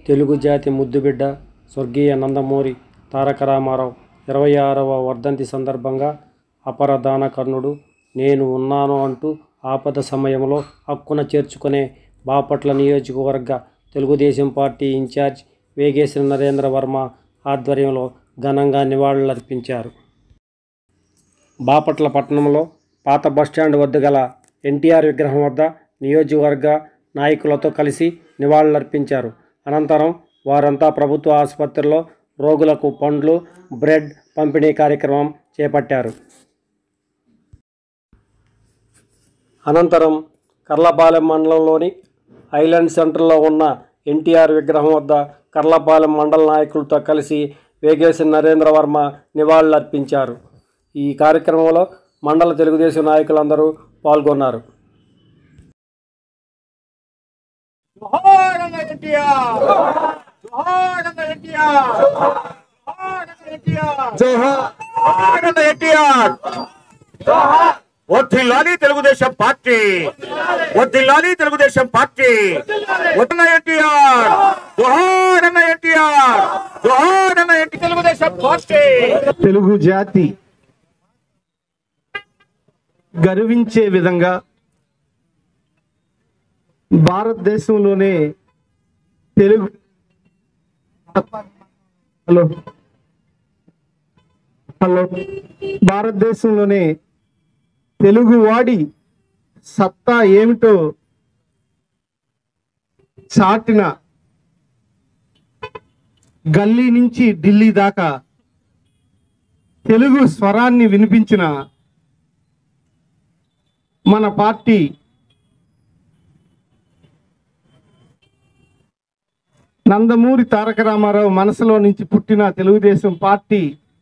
తెలుగు జాతి ముద్దుబిడ్డ స్వర్గీయ నందమూరి తారక రామారావు ఇరవై ఆరవ వర్ధంతి సందర్భంగా అపరదాన కర్ణుడు నేను ఉన్నాను అంటూ ఆపద సమయంలో హక్కున చేర్చుకునే బాపట్ల నియోజకవర్గ తెలుగుదేశం పార్టీ ఇన్ఛార్జ్ వేగేశ్వర నరేంద్ర వర్మ ఆధ్వర్యంలో ఘనంగా నివాళులర్పించారు బాపట్ల పట్టణంలో పాత బస్టాండ్ వద్ద గల ఎన్టీఆర్ విగ్రహం వద్ద నియోజకవర్గ నాయకులతో కలిసి నివాళులర్పించారు అనంతరం వారంతా ప్రభుత్వ ఆసుపత్రిలో రోగులకు పండ్లు బ్రెడ్ పంపిణీ కార్యక్రమం చేపట్టారు అనంతరం కర్లపాలెం మండలంలోని ఐలాండ్ సెంటర్లో ఉన్న ఎన్టీఆర్ విగ్రహం వద్ద కర్లపాలెం మండల నాయకులతో కలిసి వేగేశ్వర నరేంద్ర వర్మ నివాళులర్పించారు ఈ కార్యక్రమంలో మండల తెలుగుదేశం నాయకులందరూ పాల్గొన్నారు జోహార్ అన్న ఎన్టీఆర్ జోహార్ అన్న ఎన్టీఆర్ జోహార్ అన్న ఎన్టీఆర్ జోహార్ అన్న ఎన్టీఆర్ వద్దిల్లాలి తెలుగుదేశం పార్టీ వద్దిల్లాలి తెలుగుదేశం పార్టీ వద్దన్న ఎన్టీఆర్ జోహార్ అన్న ఎన్టీఆర్ జోహార్ అన్న ఎన్టీ తెలుగుదేశం పార్టీ తెలుగు జాతి గర్వించే విధంగా భారతదేశంలోనే తెలుగు హలో హలో భారతదేశంలోనే తెలుగువాడి సత్తా ఏమిటో చాటిన గల్లీ నుంచి ఢిల్లీ దాకా తెలుగు స్వరాన్ని వినిపించిన మన పార్టీ నందమూరి తారక రామారావు మనసులో నుంచి పుట్టిన తెలుగుదేశం పార్టీ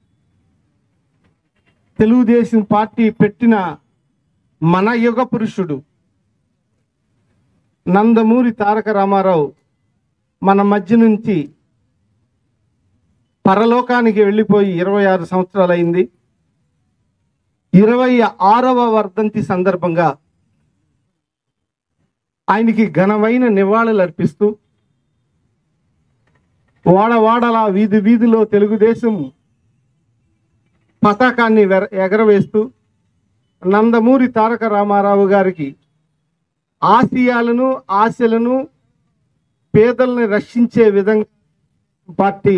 తెలుగుదేశం పార్టీ పెట్టిన మన యుగ పురుషుడు నందమూరి తారక రామారావు మన మధ్య నుంచి పరలోకానికి వెళ్ళిపోయి ఇరవై ఆరు సంవత్సరాలైంది ఇరవై ఆరవ వర్ధంతి సందర్భంగా ఆయనకి ఘనమైన నివాళులు అర్పిస్తూ వాడవాడలా వీధి వీధిలో తెలుగుదేశం పతాకాన్ని వెర- ఎగరవేస్తూ నందమూరి తారక రామారావు గారికి ఆశయాలను ఆశలను పేదల్ని రక్షించే విధంగా పార్టీ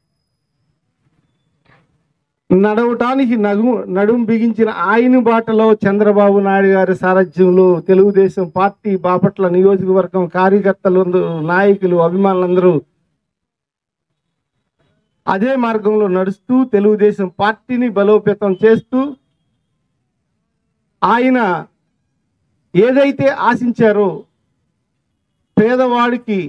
నడవటానికి నడుము నడుం బిగించిన ఆయన బాటలో చంద్రబాబు నాయుడు గారి సారథ్యంలో తెలుగుదేశం పార్టీ బాపట్ల నియోజకవర్గం కార్యకర్తలు నాయకులు అభిమానులందరూ అదే మార్గంలో నడుస్తూ తెలుగుదేశం పార్టీని బలోపేతం చేస్తూ ఆయన ఏదైతే ఆశించారో పేదవాడికి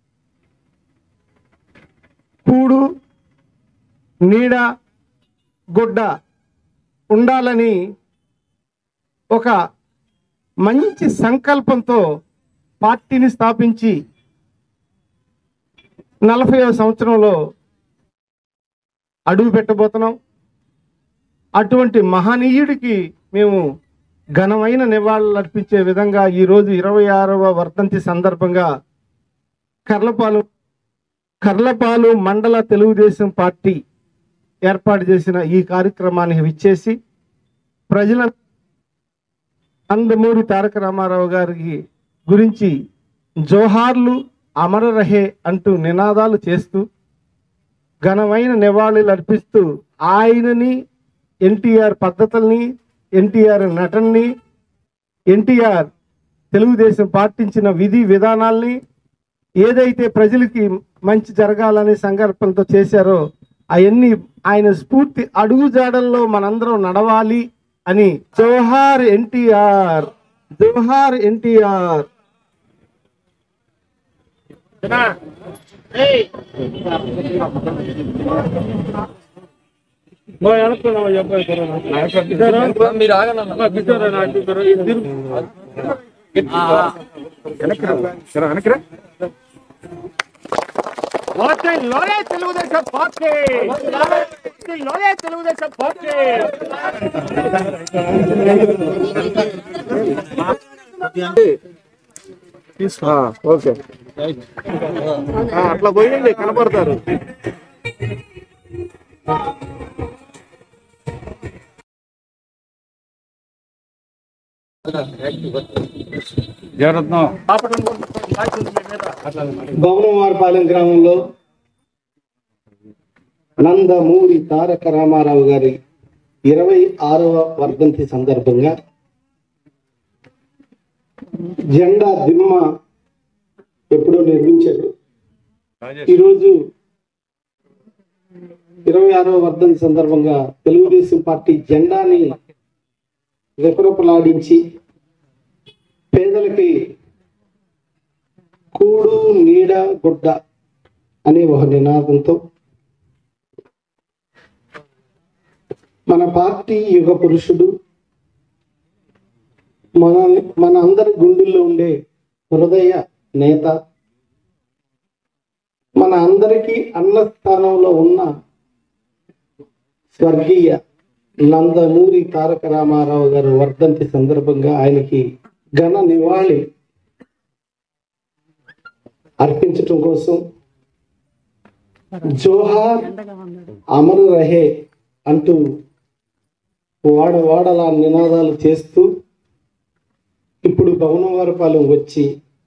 కూడు నీడ గుడ్డ ఉండాలని ఒక మంచి సంకల్పంతో పార్టీని స్థాపించి నలభై సంవత్సరంలో అడుగు పెట్టబోతున్నాం అటువంటి మహనీయుడికి మేము ఘనమైన నివాళులు అర్పించే విధంగా ఈరోజు ఇరవై ఆరవ వర్ధంతి సందర్భంగా కర్లపాలు కర్లపాలు మండల తెలుగుదేశం పార్టీ ఏర్పాటు చేసిన ఈ కార్యక్రమానికి విచ్చేసి ప్రజల నందమూరి తారక రామారావు గారికి గురించి జోహార్లు అమర రహే అంటూ నినాదాలు చేస్తూ ఘనమైన నివాళులు అర్పిస్తూ ఆయనని ఎన్టీఆర్ పద్ధతుల్ని ఎన్టీఆర్ నటనని ఎన్టీఆర్ తెలుగుదేశం పాటించిన విధి విధానాల్ని ఏదైతే ప్రజలకి మంచి జరగాలనే సంకల్పంతో చేశారో అవన్నీ ఆయన స్ఫూర్తి అడుగుజాడల్లో మనందరం నడవాలి అని జోహార్ ఎన్టీఆర్ జోహార్ ఎన్టీఆర్ లోనే తెలుగుదేశం పార్టీ లోనే తెలుగుదేశం పార్టీ ఓకే ఆ, అట్లా పోయండి కనపడతారు భవనవారపాలెం గ్రామంలో నందమూరి తారక రామారావు గారి ఇరవై ఆరవ వర్ధంతి సందర్భంగా జెండా దిమ్మ ఎప్పుడో నిర్మించారు ఈరోజు ఇరవై ఆరవ వర్ధంతి సందర్భంగా తెలుగుదేశం పార్టీ జెండాని రెపరెపలాడించి పేదలకి కూడు నీడ గుడ్డ అనే ఒక నినాదంతో మన పార్టీ యుగ పురుషుడు మన మన అందరి గుండెల్లో ఉండే హృదయ నేత మన అందరికీ అన్న స్థానంలో ఉన్న స్వర్గీయ నందమూరి తారక రామారావు గారు వర్ధంతి సందర్భంగా ఆయనకి ఘన నివాళి అర్పించటం కోసం జోహార్ అమరు రహే అంటూ వాడ వాడలా నినాదాలు చేస్తూ ఇప్పుడు భవనవారపాలెం వచ్చి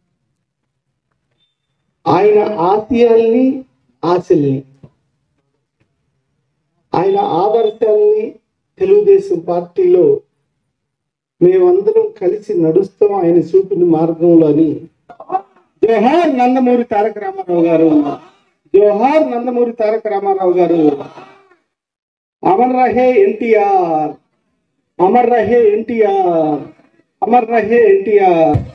ఆయన ఆశయాల్ని ఆశల్ని ఆయన ఆదర్శాల్ని తెలుగుదేశం పార్టీలో మేమందరం కలిసి నడుస్తాం ఆయన చూపిన మార్గంలో అని జోహార్ నందమూరి తారక రామారావు గారు జోహార్ నందమూరి తారక రామారావు గారు అమర్ రహే ఎన్టీఆర్ అమర్ రహే ఎన్టీఆర్ అమర్ రహే ఎన్టీఆర్